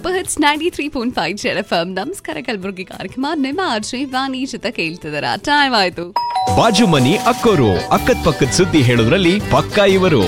super hits ninety three point five Z F M ನಮಸ್ಕಾರ ಕಲಬುರಗಿ ಕಾರ್ಯಕ್ರಮ ನಿಮ್ಮ ಆರ್ಜಿ ವಾಣಿ ಜೊತೆ ಕೇಳ್ತಿದಾರ ಟೈಮ್ ಆಯ್ತು ಬಾಜು ಮನಿ ಅಕ್ಕೋರು ಅಕ್ಕದ್ ಪಕ್ಕದ ಸುದ್ದಿ ಹೇಳೋದ್ರಲ್ಲಿ ಪಕ್ಕಾ ಇವರು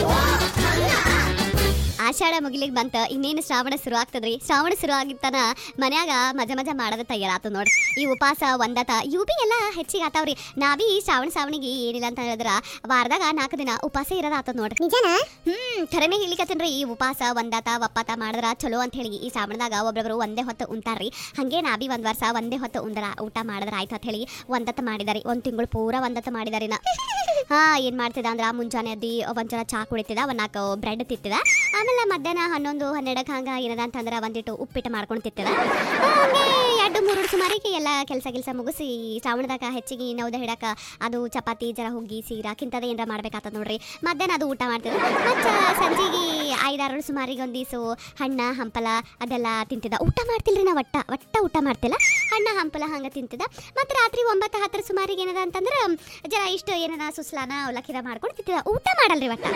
ಆಷಾಢ ಮುಗಿಲಿಕ್ ಬಂತ ಇನ್ನೇನು ಶ್ರಾವಣ ಶುರು ಆಗ್ತದ್ರಿ ಶ್ರಾವಣ ಶುರು ಆಗಿತ್ತನ ಮನ್ಯಾಗ ಮಜಾ ಮಜಾ ಮಾಡೋದ ತಯಾರಾತು ನೋಡ್ರಿ ಈ ಉಪವಾಸ ಒಂದತ ಇವು ಬಿ ಎಲ್ಲ ಹೆಚ್ಚಿಗೆ ಆತಾವ್ರಿ ನಾವೀ ಶ್ರಾವಣ ಶ್ರಾವಣಿಗೆ ಏನಿಲ್ಲ ಅಂತ ಹೇಳಿದ್ರ ವಾರದಾಗ ನಾಲ್ಕು ದಿನ ಉಪವಾಸ ಇರೋದ ಆತದ ನೋಡ್ರಿ ನಿಜನ ಹ್ಮ್ ಖರೇನೆ ಹೇಳಿಕತ್ತೇನ್ರಿ ಈ ಉಪವಾಸ ಒಂದಾತ ಒಪ್ಪಾತ ಮಾಡಿದ್ರ ಚಲೋ ಅಂತ ಹೇಳಿ ಈ ಶ್ರಾವಣದಾಗ ಒಬ್ಬೊಬ್ರು ಒಂದೇ ಹೊತ್ತು ಉಂಟಾರ್ರಿ ಹಂಗೆ ನಾ ಬಿ ಒಂದ್ ವರ್ಷ ಒಂದೇ ಹೊತ್ತು ಉಂದರ ಊಟ ಮಾಡಿದ್ರ ಆಯ್ತು ಅಂತ ಹೇಳಿ ಒಂದತ್ತ ಮಾಡಿದಾರಿ ಒಂದ್ ತಿಂಗಳು ಪೂರ ಒಂದತ್ತ ಮಾಡಿದಾರಿ ನಾ ಹಾ ಏನ್ ಮಾಡ್ತಿದ ಅಂದ್ರ ಮುಂಜಾನೆ ಅದ್ದಿ ಒಂಚೂರ ಚಾ ಕುಡಿತಿದ ಒಂದ್ ನಾಲ್ಕು ಬ್ರೆಡ್ ತಿತ್ತಿದ ಆಮೇಲೆ ಮಧ್ಯಾಹ್ನ ಹನ್ನೊಂದು ಹನ್ನೆರಡಕ್ಕೆ ಹಂಗ ಏನದ ಅಂತಂದ್ರ ಒಂದಿಟ್ಟು ಉಪ್ಪಿಟ್ಟು ಮಾಡ್ಕೊಂಡು ತಿತ್ತಿದ ಹಂಗೆ ಎರಡು ಮೂರು ಸುಮಾರಿಗೆ ಎಲ್ಲ ಕೆಲಸ ಕೆಲಸ ಮುಗಿಸಿ ಶ್ರಾವಣದಾಗ ಹೆಚ್ಚಿಗೆ ನೌದ ಹಿಡಕ ಅದು ಚಪಾತಿ ಜರ ಹುಗ್ಗಿ ಸೀರಾ ಕಿಂತದ ಏನಾರ ಮಾಡ್ಬೇಕಾಗ್ತದ ನೋಡ್ರಿ ಮಧ್ಯಾಹ್ನ ಅದು ಊಟ ಮಾಡ್ತಿದ ಮತ್ತೆ ಸಂಜೆಗೆ ಐದಾರು ಸುಮಾರಿಗೆ ಒಂದ್ ದಿವ್ಸ ಹಣ್ಣ ಹಂಪಲ ಅದೆಲ್ಲ ತಿಂತಿದ ಊಟ ಮಾಡ್ತಿಲ್ರಿ ನಾ ಒಟ್ಟ ಒಟ್ಟ ಊಟ ಮಾಡ್ತಿಲ್ಲ ಹಣ್ಣ ಹಂಪಲ ಹಂಗ ತಿಂತಿದ ಮತ್ತೆ ರಾತ್ರಿ ಒಂಬತ್ತು ಹತ್ತರ ಸುಮಾರಿಗೆ ಏನದ ಅಂತಂದ್ರ ಜರ ಇಷ್ಟು ಏನದ ಸುಸ್ಲಾನ ಅವಲಕ್ಕಿದ ಮಾಡ್ಕೊಂಡು ತಿಂತಿದ ಊಟ ಮಾಡಲ್ರಿ ಒಟ್ಟ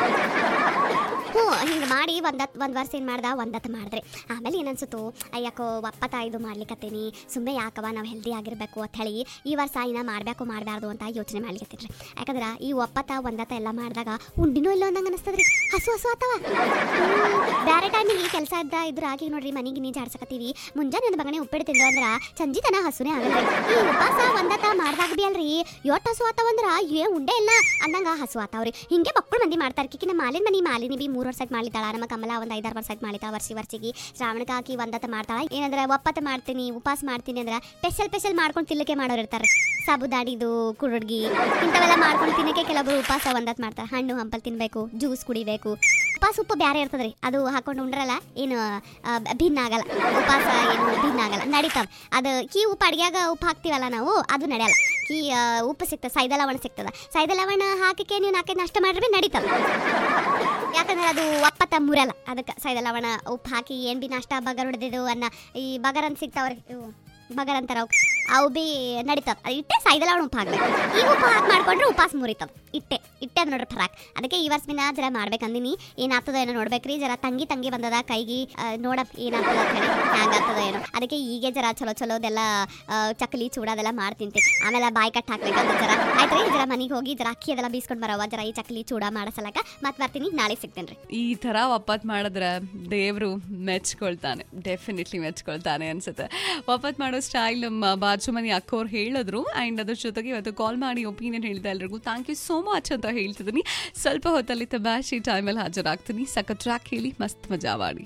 ಹ್ಞೂ ಹಿಂಗೆ ಮಾಡಿ ಒಂದತ್ ಒಂದು ವರ್ಷ ಏನು ಮಾಡ್ದ ಒಂದತ್ತು ಮಾಡಿದ್ರೆ ಆಮೇಲೆ ಏನನ್ಸುತ್ತು ಅಯ್ಯಕ್ಕೋ ಒಪ್ಪತ್ತ ಇದು ಮಾಡ್ಲಿಕ್ಕತ್ತೀನಿ ಸುಮ್ಮನೆ ಯಾಕವ ನಾವು ಹೆಲ್ದಿ ಆಗಿರಬೇಕು ಅಂತ ಹೇಳಿ ಈ ವರ್ಷ ಇನ್ನ ಮಾಡಬೇಕು ಮಾಡಬಾರ್ದು ಅಂತ ಯೋಚನೆ ಮಾಡ್ಲಿಕತ್ತಿದ್ರಿ ಯಾಕಂದ್ರೆ ಈ ಒಪ್ಪತ್ತ ಒಂದತ್ತ ಎಲ್ಲ ಮಾಡಿದಾಗ ಉಂಡಿನೂ ಇಲ್ಲ ಅಂದಂಗೆ ಅನಿಸ್ತದ್ರಿ ಹಸು ಹಸು ಆತವ ಬೇರೆ ಟೈಮಿಗೆ ಕೆಲಸ ಇದ್ದ ಇದ್ರ ಆಗಿ ನೋಡ್ರಿ ಮನೆಗೆ ನೀ ಜಾಡ್ಸಕತ್ತೀವಿ ಮುಂಜಾನೆ ಒಂದು ಮಗನೇ ಉಪ್ಪಿಟ್ಟು ತಿಂದ್ರು ಅಂದ್ರೆ ಸಂಜಿತನ ಹಸುನೇ ಆಗಲ್ಲ ಈ ಉಪವಾಸ ಒಂದತ್ತ ಮಾಡ್ದಾಗ ಬಿ ಅಲ್ರಿ ಎಷ್ಟ್ ಹಸು ಆತಾವಂದ್ರ ಏ ಉಂಡೆ ಇಲ್ಲ ಅಂದಂಗ ಹಸು ಆತಾವ್ರಿ ಹಿಂಗೆ ಮಕ್ಕಳು ಮಂದಿ ಮಾಡ್ತಾರ ಕಿಕ್ಕಿನ ಮಾಲಿನ ಮನಿ ಮಾಲಿನಿ ಬಿ ಮೂರು ವರ್ಷ ಮಾಡ್ಲಿತಾಳ ನಮ್ಮ ಕಮಲ ಒಂದು ಐದಾರು ವರ್ಷ ಮಾಡ್ಲಿತಾಳ ವರ್ಷಿ ವರ್ಷಿಗೆ ಶ್ರಾವಣಕ್ಕೆ ಹಾಕಿ ಒಂದತ್ತ ಮಾಡ್ತಾಳ ಏನಂದ್ರೆ ಒಪ್ಪತ್ತ ಮಾಡ್ತೀನಿ ಉಪವಾಸ ಮಾಡ್ತೀನಿ ಅಂದ್ರೆ ಸ್ಪೆಷಲ್ ಸ್ಪೆಷಲ್ ಮಾಡ್ಕೊಂಡು ತಿನ್ನಕ್ಕೆ ಮಾಡೋರು ಇರ್ತಾರೆ ಸಾಬುದಾಡಿದು ಕುರುಡ್ಗಿ ಇಂಥವೆಲ್ಲ ಮಾಡ್ಕೊಂಡು ತಿನ್ನಕ್ಕೆ ಕೆಲವೊಬ್ರು ಉಪವಾಸ ಒಂದತ್ ಮಾಡ್ತಾರೆ ಹಣ್ಣು ಹಂಪಲ್ ತಿನ್ಬೇಕು ಜ್ಯೂಸ್ ಕುಡಿಬೇಕು ಉಪವಾಸ ಉಪ್ಪು ಬೇರೆ ಇರ್ತದ್ರಿ ಅದು ಹಾಕೊಂಡು ಉಂಡ್ರಲ್ಲ ಏನು ಆ, ಭಿನ್ನ ಆಗಲ್ಲ ಉಪವಾಸ ಏನು ಭಿನ್ನ ಆಗಲ್ಲ ನಡೀತಾವ ಅದು ಕೀ ಉಪ್ಪು ಅಡ್ಗ್ಯಾಗ ಉಪ್ಪು ಹಾಕ್ತೀವಲ್ಲ ನಾವು ಅದು ನಡೆಯಲ್ಲ ಕೀ ಆ, ಉಪ್ಪು ಸಿಗ್ತದೆ ಸೈದ ಲವಣ ಸಿಗ್ತದ ಸೈದ ಲವಣ ಹಾಕಕ್ಕೆ ನೀವು ನಾಲ್ಕೈದು ನಷ್ಟ ಮಾಡಿದ್ರೆ ನಡೀತಾವ ಯಾಕಂದ್ರೆ ಅದು ಒಪ್ಪತ್ತ ಮುರಲ್ಲ ಅದಕ್ಕೆ ಸೈದ ಲವಣ ಉಪ್ಪು ಹಾಕಿ ಏನ್ ಬಿ ನಾಷ್ಟ ಬಗರ್ ಹೊಡೆದಿದ್ದು ಅನ್ನ ಈ ಬಗರ್ ಅಂತ ಸಿಗ್ತಾವ್ರಿ ಇವು ಬಗರ್ ಅಂತಾರ ಅವು ಅವು ಬಿ ನಡೀತಾವ ಅದು ಇಟ್ಟೆ ಸೈದ ಲವಣ ಉಪ್ಪು ಹಾಕ್ಬೇಕು ಈ ಉಪ್ಪು ಹಾಕಿ ಮಾಡ್ಕೊಂಡ್ರೆ ಉಪವಾಸ ಮುರಿತಾವ ಇಟ್ಟೆ ಇಟ್ಟೆ ಅದ್ ನೋಡ್ರಿ ಫರಾಕ್ ಅದಕ್ಕೆ ಈ ವರ್ಷ ದಿನ ಜರ ಮಾಡ್ಬೇಕಂದಿನಿ ಏನಾಗ್ತದೋ ಏನೋ ನೋಡ್ಬೇಕ್ರಿ ಜರ ತಂಗಿ ತಂಗಿ ಬಂದದ ಕೈಗಿ ಆ, ನೋಡಪ್ ಏನಾಗ್ತದ ಅಂತ ಹೇಳಿ ಹ್ಯಾಂಗ ಆಗ್ತದೋ ಏನೋ ಅದಕ್ಕೆ ಈಗ ಜರ ಚಲೋ ಚಲೋದೆಲ್ಲ ಆ, ಚಕ್ಲಿ ಚೂಡದೆಲ್ಲ ಮಾಡ್ತಿಂತೀನಿ ಆಮೇಲೆ ಬಾಯಿ ಕಟ್ ಹಾಕ್ಬೇಕಂತ ಜರ ಆಯ್ತು ರೀ ಜರ ಮನೆಗೆ ಹೋಗಿ ಜರ ಅಕ್ಕಿ ಅದೆಲ್ಲ ಬೀಸ್ಕೊಂಡು ಬರವ ಜರ ಈ ಚಕ್ಲಿ ಚೂಡ ಮಾಡಸಲಕ ಮತ್ತೆ ಬರ್ತೀನಿ ನಾಳೆ ಸಿಗ್ತೇನೆ ರೀ ಈ ತರ ಒಪ್ಪತ್ ಮಾಡಿದ್ರೆ ದೇವ್ರು ಮೆಚ್ಕೊಳ್ತಾನೆ ಡೆಫಿನೆಟ್ಲಿ ಮೆಚ್ಕೊಳ್ತಾನೆ ಅನ್ಸುತ್ತೆ ಒಪ್ಪತ್ ಮಾಡೋ ಸ್ಟೈಲ್ ನಮ್ಮ ಬಾಜು ಮನಿ ಅಕ್ಕೋರು ಹೇಳಿದ್ರು ಅಂಡ್ ಅದ್ರ ಜೊತೆಗೆ ಇವತ್ತು ಕಾಲ್ ಮಾಡಿ ಒಪಿನಿಯನ್ ಹೇಳಿದ ಎಲ್ರಿಗೂ ಥ್ಯಾಂಕ್ ಯು ಸೋ ಮಚ್ ಅಂತ ಹೇಳ್ತಿದ್ದೀನಿ ಸ್ವಲ್ಪ ಹೊತ್ತಲ್ಲಿ ತಮಾಷೆ ಟೈಮಲ್ಲಿ ಹಾಜರಾಗ್ತೀನಿ ಸಖತ್ ಟ್ರ್ಯಾಕ್ ಹೇಳಿ ಮಸ್ತ್ ಮಜಾ ಮಾಡಿ